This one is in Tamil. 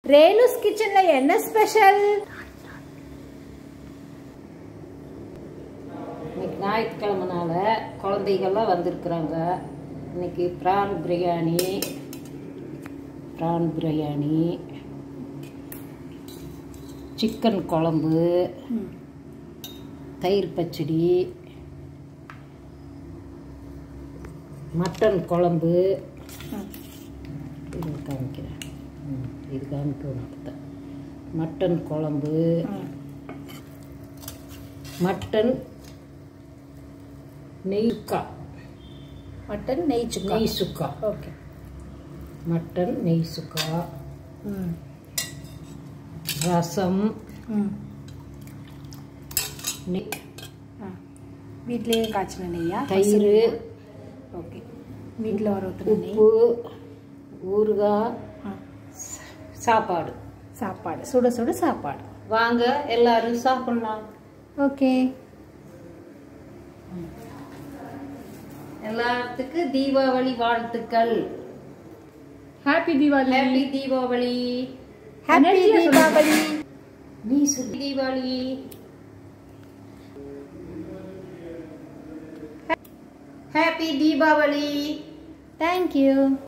ரேணுஸ் கிச்சன்ல என்ன ஸ்பெஷல் இன்னைக்கு ஞாயிற்றுக்கிழமனால குழந்தைகள்லாம் வந்திருக்குறாங்க இன்னைக்கு prawn biryani prawn biryani chicken குழம்பு தயிர் பச்சடி மட்டன் குழம்பு இது காமிக்கிறேன் ம், இது காமிக்கணும் மட்டன் குழம்பு மட்டன் நெய் சுக்கா மட்டன் நெய் சுக்கா நெய் சுக்கா ஓகே மட்டன் நெய் சுக்கா ம் ரசம் ம் நெய் ஆ வீட்லயே காய்ச்சின நெய்யா தயிர் ஓகே வீட்டில் வர ஊற்றுன நெய் உப்பு ஊறுகாய் ஆ சாப்பாடு சாப்பாடு சுட சுட சாப்பாடு வாங்க எல்லாரும் சாப்பிடலாம் ஓகே எல்லாத்துக்கும் தீபாவளி வாழ்த்துக்கள் happy Deepavali happy Deepavali happy Deepavali நீ சொல்லு தீபாவளி ஹாப்பி தீபாவளி தேங்க்யூ